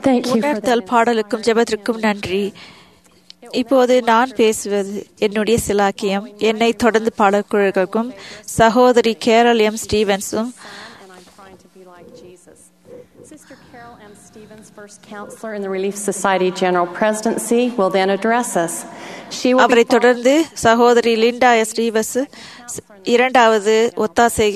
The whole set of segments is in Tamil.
Thank you for that. உணர்த்தல் பாடலுக்கும் ஜெபத்திற்கும் நன்றி இப்போது நான் பேசுவது என்னுடைய சிலாக்கியம் என்னை தொடர்ந்து பாடக்குழுக்களுக்கும் சகோதரி கேரல் எம் ஸ்டீவன்ஸும் and I'm trying to be like Jesus. Sister Carol M. Stevens, first counselor in the Relief Society General Presidency, will then address us. She will அவரை be தொடர்ந்து சகோதரி லிண்டா எஸ் ஸ்டீவஸ் இரண்டாவது ஒத்தாசை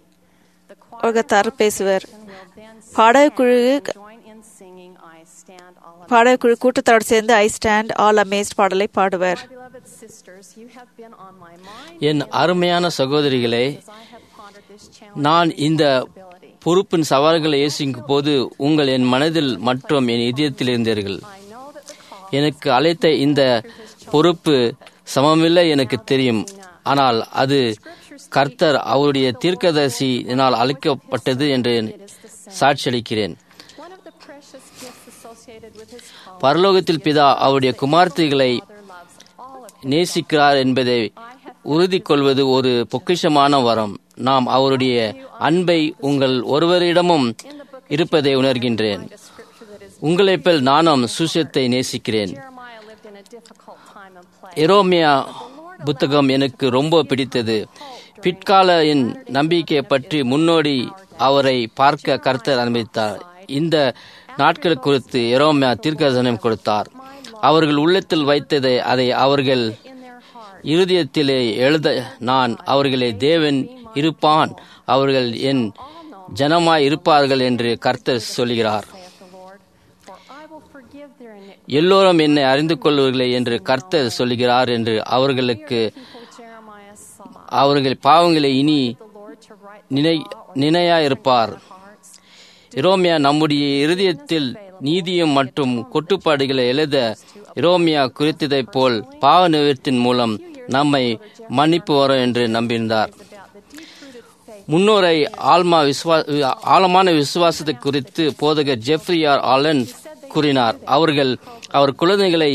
the choir உலகத்தார் பேசுவர் will then sing பாடக்குழு and join in singing I Stand All Amazed. பாடக்குழு கூட்டத்தோடு சேர்ந்து ஐ ஸ்டாண்ட் ஆல் அமேஸ்ட் பாடலை பாடுவர் My beloved sisters, you have been on my mind என் அருமையான சகோதரிகளே as I have pondered this challenge நான் இந்த ability. பொறுப்பின் சவால்களை யோசிக்கும் போது உங்கள் என் மனதில் மற்றும் என் இதயத்தில் இருந்தீர்கள் I know that the call எனக்கு அழைத்த இந்த பொறுப்பு சமமில்லை எனக்கு தெரியும் ஆனால் அது கர்த்தர் அவருடைய தீர்க்கதரிசியினால் அழைக்கப்பட்டது என்று சாட்சியளிக்கிறேன் one of the precious gifts associated with his call பரலோகத்தில் பிதா அவருடைய குமார்த்திகளை Father loves all of நேசிக்கிறார் என்பதை உறுதி கொள்வது ஒரு பொக்கிஷமான வரம் நாம் அவருடைய அன்பை உங்கள் ஒருவரிடமும் இருப்பதை உணர்கின்றேன் a scripture that is உங்களைப் போல் நானும் சுசத்தை நேசிக்கிறேன் Jeremiah lived in a difficult time and place. எரோமியா புத்தகம் எனக்கு ரொம்ப பிடித்தது பிற்கால என் நம்பிக்கையை பற்றி முன்னோடி அவரை பார்க்க கர்த்தர் அனுமதித்தார் இந்த நாட்கள் குறித்து எரோமியா தீர்க்கதரிசனம் கொடுத்தார் அவர்கள் உள்ளத்தில் வைத்ததை அதை அவர்கள் இருதயத்திலே எழுத நான் அவர்களே தேவன் இருப்பான் அவர்கள் என் ஜனமாய் இருப்பார்கள் என்று கர்த்தர் சொல்கிறார் saith the Lord, for I will forgive their iniquity. எல்லோரும் என்னை அறிந்து கொள்வர்களே என்று கர்த்தர் சொல்கிறார் என்று அவர்களுக்கு People Jeremiah saw அவர்கள் பாவங்களை இனி the Lord to write நினை நினையாயிருப்பார் hearts. இரோமியா நம்முடைய இருதயத்தில் நீதியும் மற்றும் கொட்டுப்பாடுகளை எழுத இரோமியா குறித்ததைப் போல் பாவ நிவர்த்தியின் மூலம் நம்மை மன்னிப்பு வரும் என்று நம்பியிருந்தார் முன்னோரை ஆல்மா விசுவா ஆழமான விசுவாசத்தை குறித்து போதகர் ஜெஃப்ரியார் ஆலன் கூறினார் அவர்கள் அவர் குழந்தைகளை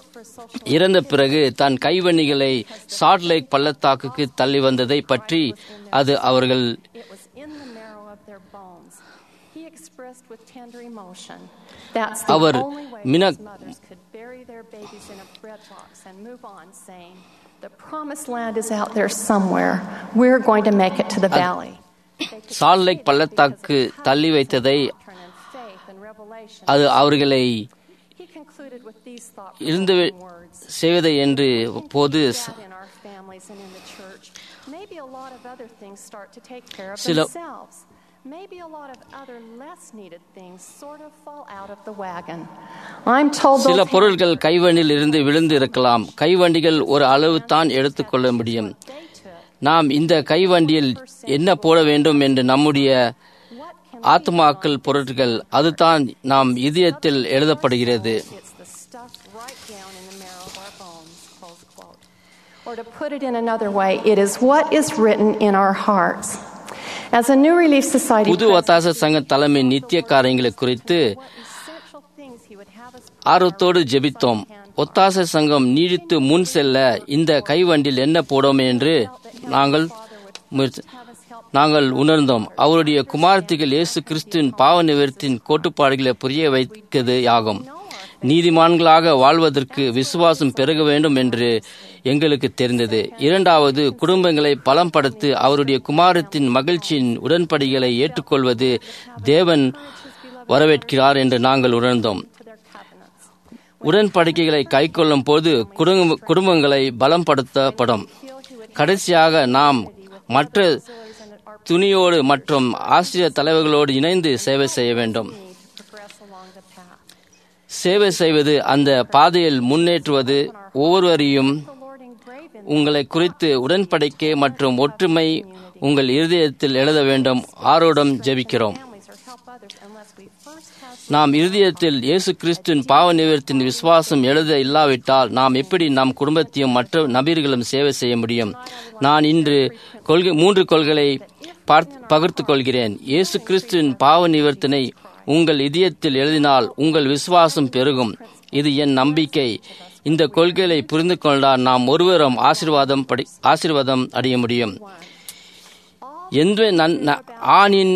இறந்த பிறகு தன் கைவணிகளை சால்ட் லேக் பள்ளத்தாக்குக்கு தள்ளி வந்ததை பற்றி அது அவர்கள் It was in the marrow of their bones. He expressed with tender emotion. That's the அவர் only way மின- those mothers could bury their babies in a bread box and move on, saying, "The promised land is out there somewhere. We're going to make it to the valley." They could salt lake பள்ளத்தாக்கு தள்ளி வைத்ததை turn in faith and revelation. அது அவர்களை He concluded with these இருந்து thought words. செய்வதை என்று போது that in our families and in the church. Maybe a lot of other things start to take care of சில- themselves. Maybe a lot of other less needed things sort of fall out of the wagon. I'm told சில those பொருட்கள் கைவண்டியில் இருந்து விழுந்து இருக்கலாம் கைவண்டிகள் ஒரு அளவு தான் எடுத்துக்கொள்ள முடியும் they took. நாம் இந்த கைவண்டியில் என்ன போட வேண்டும் என்று நம்முடைய What can ஆத்மாக்கள் பொருட்கள் அதுதான் நாம் இதயத்தில் எழுதப்படுகிறது it's the stuff right down in the marrow of our bones, close quote. Or to put it in another way, it is what is written in our hearts. As a new Relief Society புது ஒத்தாச சங்க தலைமை நித்திய காரியங்களை குறித்து what essential things he would have us ஆர்வத்தோடு ஜெபித்தோம் ஒத்தாச சங்கம் நீடித்து முன் செல்ல இந்த கைவண்டியில் என்ன போடும் என்று நாங்கள் முயற்சி- நாங்கள் உணர்ந்தோம் அவருடைய குமாரத்திகள் இயேசு கிறிஸ்துவின் பாவ நிவர்த்தியின் கோட்டுப்பாடுகளை புரிய வைக்கிறது ஆகும் நீதிமான்களாக வாழ்வதற்கு விசுவாசம் பெருக வேண்டும் என்று எங்களுக்கு தெரிந்தது இரண்டாவது குடும்பங்களை பலம்படுத்தி அவருடைய குமாரத்தின் மகிழ்ச்சியின் உடன்படிகளை ஏற்றுக்கொள்வது தேவன் வரவேற்கிறார் என்று நாங்கள் உணர்ந்தோம் to their covenants. உடன்படிக்கைகளை கைக்கொள்ளும் போது குடும்ப குடும்பங்களை பலப்படுத்தப்படும் கடைசியாக நாம் மற்ற துணியோடு மற்றும் ஆசிரியர் தலைவர்களோடு இணைந்து சேவை செய்ய வேண்டும் to progress along the path. சேவை செய்வது அந்த பாதையில் முன்னேற்றுவது ஒவ்வொருவரையும் The Lord engrave in உங்களை குறித்து உடன்படிக்கை மற்றும் ஒற்றுமை உங்கள் இருதயத்தில் எழுத வேண்டும் ஆரோடம் ஜெபிக்கிறோம் families or help others unless we first have நாம் இருதயத்தில் இயேசு கிறிஸ்துவின் பாவ நிவர்த்தின் விசுவாசம் எழுத இல்லாவிட்டால் நாம் எப்படி நம் குடும்பத்தையும் மற்ற நபர்களும் சேவை செய்ய முடியும் நான் இன்று கொள்கை மூன்று கொள்கைகளை பார்த் பகிர்ந்து கொள்கிறேன் இயேசு கிறிஸ்துவின் பாவ நிவர்த்தனை உங்கள் இதயத்தில் எழுதினால் உங்கள் விசுவாசம் பெருகும் இது என் நம்பிக்கை இந்த கொள்கைகளை புரிந்து கொண்டால் நாம் ஒருவரும் ஆசீர்வாதம் படி ஆசீர்வாதம் அடைய முடியும் எந்த நன் ந- ஆணின்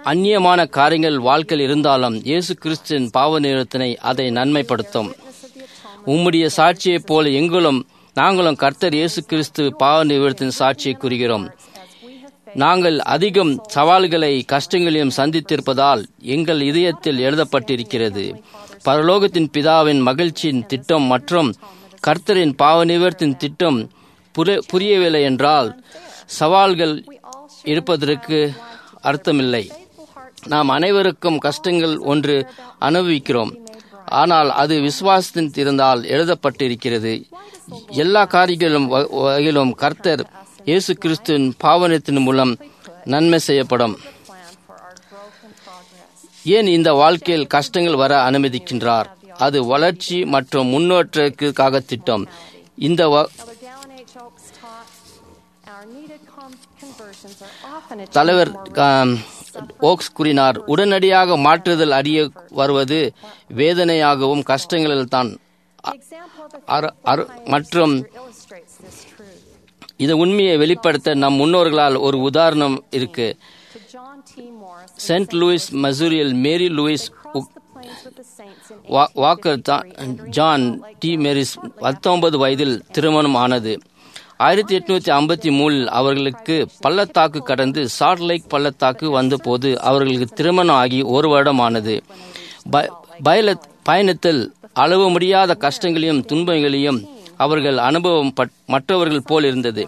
அந்நியமான காரியங்கள் வாழ்க்கையில் இருந்தாலும் இயேசு கிறிஸ்துவின் பாவ நிறுவனத்தினை அதை நன்மைப்படுத்தும் உம்முடைய சாட்சியைப் போல எங்களும் நாங்களும் கர்த்தர் இயேசு கிறிஸ்து பாவ நிறுவனத்தின் சாட்சியை கூறுகிறோம் நாங்கள் அதிகம் சவால்களை கஷ்டங்களையும் சந்தித்திருப்பதால் எங்கள் இதயத்தில் எழுதப்பட்டிருக்கிறது பரலோகத்தின் பிதாவின் மகிழ்ச்சியின் திட்டம் மற்றும் கர்த்தரின் பாவ நிவர்த்தின் திட்டம் புரிய- புரியவில்லை என்றால் சவால்கள் இருப்பதற்கு அர்த்தமில்லை நாம் அனைவருக்கும் கஷ்டங்கள் ஒன்று அனுபவிக்கிறோம் ஆனால் அது விசுவாசத்தின் இருந்தால் எழுதப்பட்டிருக்கிறது எல்லா காரியங்களும் வ- வகையிலும் கர்த்தர் இயேசு கிறிஸ்துவின் பாவனத்தின் மூலம் நன்மை செய்யப்படும் plan for our growth and progress. ஏன் இந்த வாழ்க்கையில் கஷ்டங்கள் வர அனுமதிக்கின்றார் அது வளர்ச்சி மற்றும் முன்னேற்றத்திற்காக திட்டம் இந்த வ- Elder Dallin H. Oaks taught our needed con- conversions are often achieved தலைவர் more ஆம், ஓக்ஸ் கூறினார் உடனடியாக மாற்றுதல் அறிய வருவது வேதனையாகவும் கஷ்டங்களில் தான் The example of a அர- அர- மற்றும் illustrates this truth. இந்த உண்மையை வெளிப்படுத்த நம் முன்னோர்களால் ஒரு உதாரணம் இருக்கு To John T. Morris, in saint St. Louis Louis, மசூரியில் Mary Louis they crossed the plains with the saints in வா- வாக்கர் தா- 1853 entering John Salt Lake T Valley Morris shortly after பத்தொன்பது வயதில் திருமணம் ஆனது ஆயிரத்தி எட்நூத்தி ஐம்பத்தி மூணில் அவர்களுக்கு பள்ளத்தாக்கு கடந்து சால்ட் லேக் பள்ளத்தாக்கு வந்தபோது அவர்களுக்கு திருமணம் ஆகி ஒரு வருடம் ஆனது ப- பயல- பயணத்தில் அளவு முடியாத கஷ்டங்களையும் துன்பங்களையும் அவர்கள் அனுபவம் பட்- மற்றவர்கள் போல் இருந்தது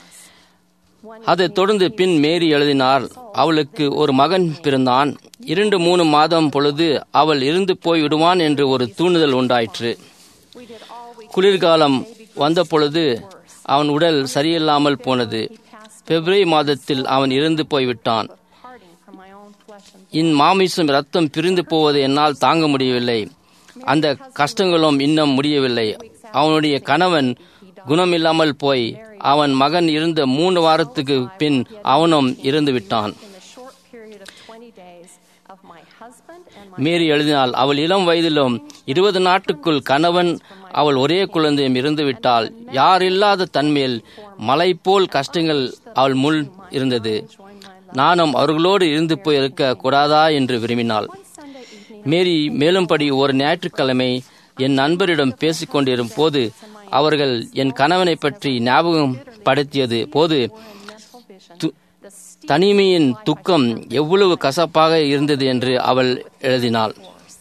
அதைத் தொடர்ந்து பின் மேரி எழுதினார் அவளுக்கு ஒரு மகன் பிறந்தான் இரண்டு மூணு மாதம் பொழுது அவள் இருந்து போய் விடுவான் என்று ஒரு தூண்டுதல் உண்டாயிற்று We did all we குளிர்காலம் வந்த பொழுது அவன் உடல் சரியில்லாமல் போனது பிப்ரவரி மாதத்தில் அவன் இறந்து போய்விட்டான் parting from my own flesh and என் மாமிசம் ரத்தம் பிரிந்து போவதை என்னால் தாங்க முடியவில்லை அந்த கஷ்டங்களும் இன்னும் முடியவில்லை அவனுடைய கணவன் குணமில்லாமல் போய் அவன் மகன் இருந்த மூன்று வாரத்துக்கு பின் அவனும் இறந்து விட்டான் in the short period of 20 days of my husband and my மேரி எழுதினாள் அவள் இளம் வயதிலும் இருபது நாட்டுக்குள் கணவன் அவள் ஒரே குழந்தையும் இருந்துவிட்டால் யார் இல்லாத தன்மையில் மலை போல் கஷ்டங்கள் அவள் முள் இருந்தது நானும் அவர்களோடு இருந்து போய் இருக்க கூடாதா என்று விரும்பினாள் Sunday evening மேரி மேலும்படி ஒரு ஞாயிற்றுக்கிழமை என் நண்பரிடம் பேசிக் கொண்டிருக்கும் போது அவர்கள் என் கணவனை பற்றி ஞாபகம் படுத்தியது போது mental vision து- தனிமையின் துக்கம் எவ்வளவு கசப்பாக இருந்தது என்று அவள் எழுதினாள்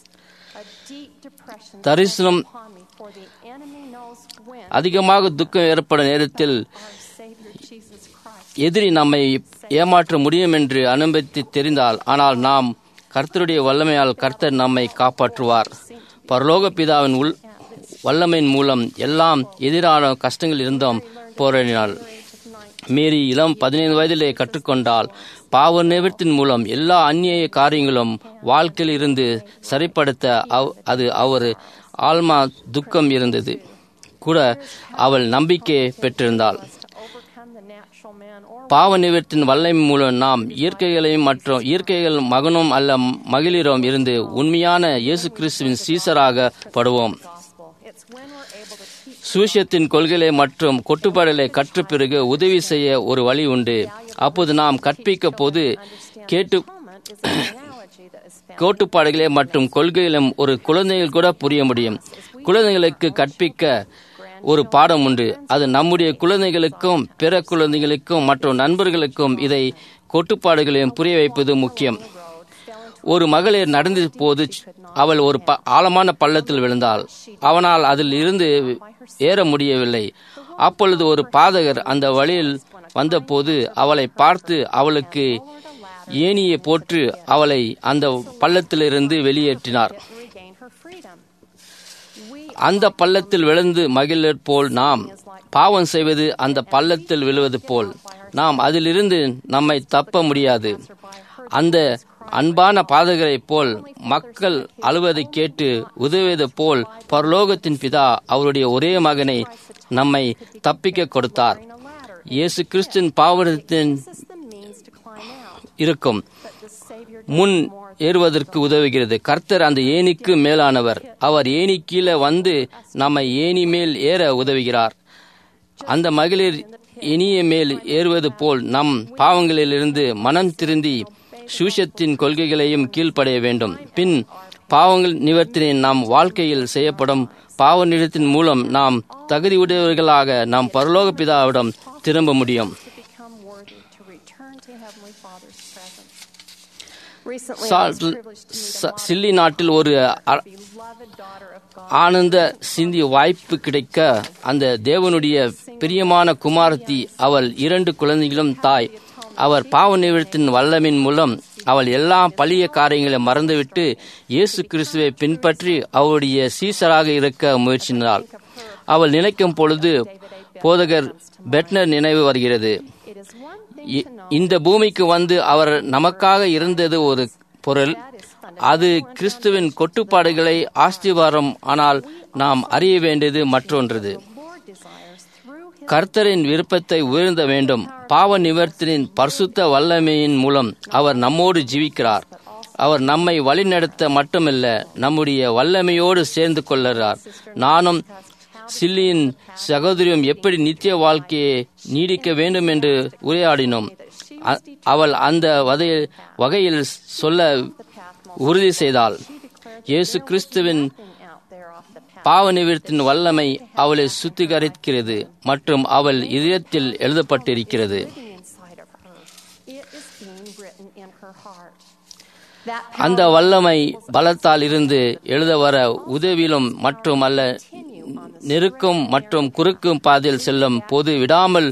a deep depression தரிசனம் upon me for the enemy knows when அதிகமாக துக்கம் ஏற்படும் நேரத்தில் our Savior Jesus Christ எதிரி நம்மை ஏமாற்ற முடியும் என்று அனுமதி தெரிந்தால் ஆனால் நாம் கர்த்தருடைய வல்லமையால் கர்த்தர் நம்மை காப்பாற்றுவார் பரலோக பிதாவின் உள் வல்லமையின் மூலம் எல்லாம் எதிரான கஷ்டங்கள் இருந்தும் போராடினாள் மேரி இளம் பதினைந்து வயதிலே கற்றுக்கொண்டால் பாவ நிவர்த்தின் மூலம் எல்லா அந்நிய காரியங்களும் வாழ்க்கையில் இருந்து சரிப்படுத்த அவ்- அது அவர் ஆல்மா துக்கம் இருந்தது கூட அவள் நம்பிக்கை பெற்றிருந்தாள் to overcome the natural man or பாவ நிவர்த்தின் வல்லமை மூலம் நாம் இயற்கைகளையும் மற்றும் இயற்கைகள் மகனும் அல்ல மகளிரும் இருந்து உண்மையான இயேசு கிறிஸ்துவின் சீசராக படுவோம் gospel. It's when we're able to teach சூசியத்தின் கொள்கைகளை மற்றும் கொட்டுப்பாடுகளை கற்ற பிறகு உதவி செய்ய ஒரு வழி உண்டு அப்போது நாம் கற்பிக்க போது கேட்டு atonement is an analogy that is found கோட்டுப்பாடுகளே மற்றும் கொள்கைகளும் ஒரு குழந்தைகள் கூட புரிய முடியும் குழந்தைகளுக்கு கற்பிக்க ஒரு பாடம் உண்டு அது நம்முடைய குழந்தைகளுக்கும் பிற குழந்தைகளுக்கும் மற்றும் நண்பர்களுக்கும் இதை கோட்டுப்பாடுகளையும் புரிய வைப்பது முக்கியம் ஒரு மகளிர் நடந்த போது அவள் ஒரு ப- ஆழமான பள்ளத்தில் விழுந்தாள் அவனால் அதில் இருந்து ஏற முடியவில்லை அப்பொழுது ஒரு பாதகர் அந்த வழியில் வந்தபோது அவளை பார்த்து அவளுக்கு ஏணியை போட்டு அவளை அந்த பள்ளத்திலிருந்து வெளியேற்றினார் to regain her freedom. We அந்த பள்ளத்தில் விழுந்து மகிழர் போல் நாம் பாவம் செய்வது அந்த பள்ளத்தில் விழுவது போல் நாம் அதிலிருந்து நம்மை தப்ப முடியாது அந்த அன்பான பாதகரைப் போல் மக்கள் அழுவதை கேட்டு உதவியது போல் பரலோகத்தின் பிதா அவருடைய ஒரே மகனை நம்மை தப்பிக்க கொடுத்தார் a ladder இயேசு கிறிஸ்துவின் பாவத்தின் is the means to climb out, இருக்கும் but the Savior முன் ஏறுவதற்கு உதவுகிறது கர்த்தர் அந்த ஏணிக்கு மேலானவர் அவர் ஏணி கீழே வந்து நம்மை ஏணி மேல் ஏற உதவுகிறார் அந்த மகளிர் இனிய மேல் ஏறுவது போல் நம் பாவங்களிலிருந்து மனம் திருந்தி சூஷத்தின் கொள்கைகளையும் கீழ்ப்படைய வேண்டும் பின் பாவங்கள் நிவர்த்தினை நாம் வாழ்க்கையில் செய்யப்படும் பாவ நிறுத்தின் மூலம் நாம் தகுதியுடையவர்களாக நாம் பரலோக பிதாவிடம் திரும்ப முடியும் to become worthy to return to Heavenly Father's presence. Recently, I சால்- was privileged to meet ச- a சில்லி நாட்டில் ஒரு அ- beloved daughter of God. ஆனந்த சிந்தி வாய்ப்பு கிடைக்க அந்த தேவனுடைய பிரியமான குமாரத்தி அவள் இரண்டு குழந்தைகளும் தாய் அவர் பாவ நிவர்த்தின் வல்லமின் மூலம் அவள் எல்லா பழிய காரியங்களை மறந்துவிட்டு இயேசு கிறிஸ்துவை பின்பற்றி அவருடைய சீசராக இருக்க முயற்சினாள் அவள் நினைக்கும் பொழுது போதகர் பெட்னர் நினைவு வருகிறது It is one thing இ- இந்த பூமிக்கு வந்து அவர் நமக்காக இருந்தது ஒரு பொருள் அது கிறிஸ்துவின் கொட்டுப்பாடுகளை ஆஸ்திவாரம் ஆனால் நாம் அறிய வேண்டியது மற்றொன்றது the Lord desires through His கர்த்தரின் விருப்பத்தை உயர்ந்த வேண்டும் பாவ நிவர்த்தனின் பரிசுத்த வல்லமையின் மூலம் அவர் நம்மோடு ஜீவிக்கிறார் அவர் நம்மை வழிநடத்த மட்டுமல்ல நம்முடைய வல்லமையோடு சேர்ந்து கொள்ளுகிறார் நானும் சில்லியின் சகோதரியும் எப்படி நித்திய வாழ்க்கையை நீடிக்க வேண்டும் என்று உரையாடினோம் அ- அவள் அந்த வதையில் வகையில் சொல்ல உறுதி செய்தாள் இயேசு கிறிஸ்துவின் out there off the path பாவ நிவர்த்தின் வல்லமை அவளை சுத்திகரிக்கிறது மற்றும் அவள் இதயத்தில் எழுதப்பட்டிருக்கிறது living inside of her. It is being written in her heart. That அந்த power வல்லமை பலத்தால் இருந்து எழுத வர உதவியிலும் மற்றும் அல்ல நெருக்கும் மற்றும் குறுக்கும் பாதையில் செல்லும் போது விடாமல்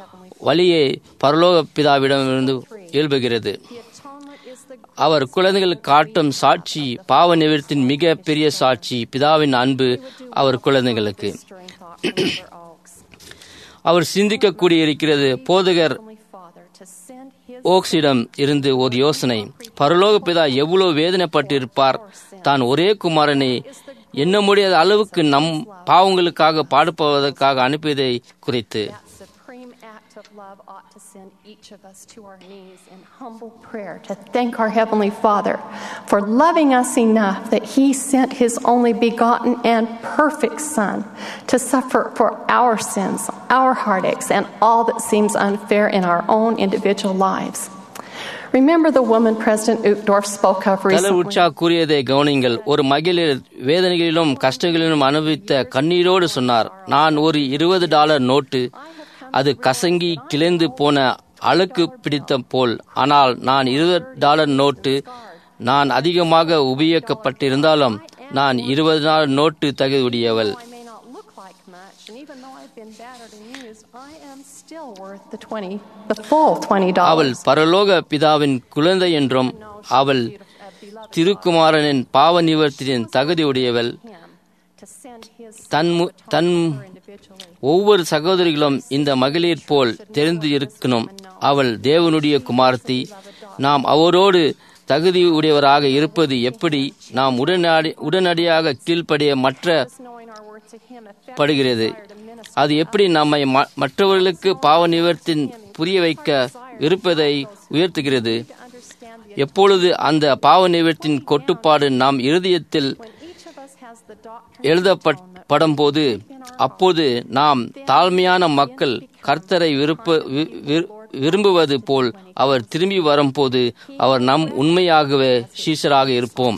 வழியே பரலோக பிதாவிடமிருந்து எழுப்புகிறது the atonement is the அவர் குழந்தைகள் காட்டும் சாட்சி பாவ நிவர்த்தின் மிக பெரிய சாட்சி பிதாவின் அன்பு அவர் குழந்தைகளுக்கு stirring thought from Mother Oaks. அவர் சிந்திக்கக்கூடிய இருக்கிறது போதகர் Heavenly Father to send His ஓக்ஸிடம் இருந்து ஒரு யோசனை பரலோக பிதா எவ்வளவு வேதனைப்பட்டு இருப்பார் தான் ஒரே குமாரனை எண்ண முடியாத அளவுக்கு நம் பாவங்களுக்காக பாடுபவதற்காக அனுப்பியதை குறித்து that supreme act of love ought to send each of us to our knees in humble prayer to thank our Heavenly Father for loving us enough that He sent His only begotten and perfect Son to suffer for our sins, our heartaches, and all that seems unfair in our own individual lives. Remember the woman President Uchtdorf spoke of தலர் recently. உற்சா கூறியதை கவனிங்கள் ஒரு மகளிர் வேதனைகளிலும் கஷ்டங்களிலும் அனுபவித்த கண்ணீரோடு சொன்னார் நான் ஒரு இருபது டாலர் நோட்டு அது கசங்கி கிளைந்து போன அழுக்கு பிடித்த போல் ஆனால் நான் இருபது டாலர் நோட்டு நான் அதிகமாக உபயோகிக்கப்பட்டிருந்தாலும் நான் இருபது டாலர் நோட்டு தகுதியுடையவள் I may not look like much, and even though I've been battered and used, I am still worth the twenty, the full twenty அவள் dollars. பரலோக பிதாவின் குழந்தை என்றும் அவள் திருக்குமாரனின் பாவ நிவர்த்தியின் தகுதியுடையவள் Him to send His தன் மு- தன் individually. ஒவ்வொரு சகோதரிகளும் இந்த மகளிர் போல் தெரிந்து இருக்கணும் அவள் தேவனுடைய குமார்த்தி நாம் அவரோடு தகுதியுடையவராக இருப்பது எப்படி நாம் உடனடி உடனடியாக கீழ்ப்படிய மற்ற Knowing our worth to Him effectively படுகிறது to minister அது எப்படி நம்மை ம- மற்றவர்களுக்கு பாவ நிவர்த்தின் புரிய வைக்க இருப்பதை உயர்த்துகிறது to understand the எப்பொழுது அந்த பாவ நிவர்த்தின் கொட்டுப்பாடு நாம் இருதயத்தில் when each of us has the doctrine எழுதப்படும் போது அப்போது நாம் தாழ்மையான மக்கள் கர்த்தரை விருப்ப வி- வி- விரும்புவது போல் அவர் திரும்பி வரும்போது அவர் நம் உண்மையாகவே சீசராக இருப்போம்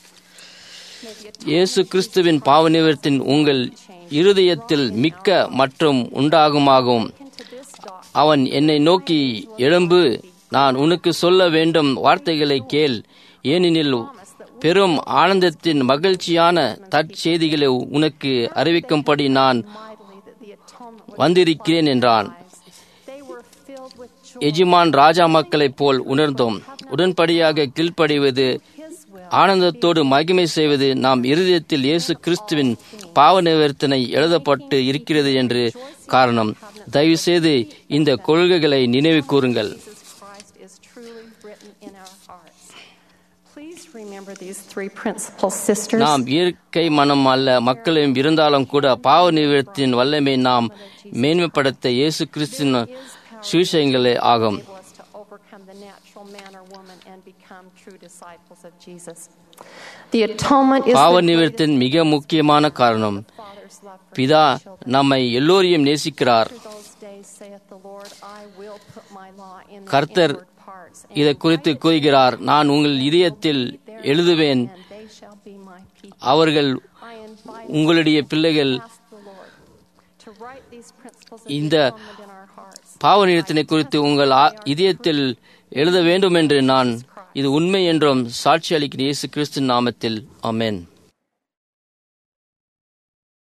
இயேசு கிறிஸ்துவின் பாவ நிவர்த்தின் உங்கள் இருதயத்தில் மிக்க மற்றும் உண்டாகுமாகும் into this doctrine அவன் என்னை நோக்கி எழும்பு நான் உனக்கு சொல்ல வேண்டும் வார்த்தைகளை கேள் ஏனெனில் பெரும் ஆனந்தத்தின் மகிழ்ச்சியான தற்செய்திகளை உனக்கு அறிவிக்கும்படி நான் mightily that the atonement was வந்திருக்கிறேன் என்றான் they were filled with joy எஜிமான் ராஜா மக்களைப் போல் உணர்ந்தோம் உடன்படியாக கீழ்ப்படிவது His will ஆனந்தத்தோடு மகிமை செய்வது நாம் இருதயத்தில் இயேசு கிறிஸ்துவின் பாவ நிவர்த்தனை எழுதப்பட்டு இருக்கிறது என்று காரணம் தயவுசெய்து இந்த கொள்கைகளை நினைவு கூறுங்கள் Jesus Christ is truly written in our hearts. Please remember these three principles, sisters. நாம் இயற்கை மனம் அல்ல மக்களையும் இருந்தாலும் கூட பாவ நிவர்த்தியின் வல்லமை நாம் மேன்மைப்படுத்த இயேசு கிறிஸ்தின் சுவிசேஷங்களே ஆகும் enable us to overcome the natural man or woman and become true disciples of Jesus. The atonement is பாவ the greatest நிவர்த்தின் மிக முக்கியமான காரணம் Father's love for பிதா his children. நம்மை எல்லோரையும் நேசிக்கிறார் After those days, saith the Lord, I will put my law in the கர்த்தர் inward parts hearts இதை குறித்து கூறுகிறார் நான் உங்கள் இதயத்தில் எழுதுவேன் and they shall be my people. அவர்கள் I invite உங்களுடைய பிள்ளைகள் ask the Lord to write these principles of இந்த atonement in our hearts. பாவ நிறுத்தனை குறித்து உங்கள் ஆ- இதயத்தில் எழுத வேண்டும் என்று நான் இது உண்மை என்றும் சாட்சி அளிக்கிற இயேசு கிறிஸ்து நாமத்தில் ஆமென்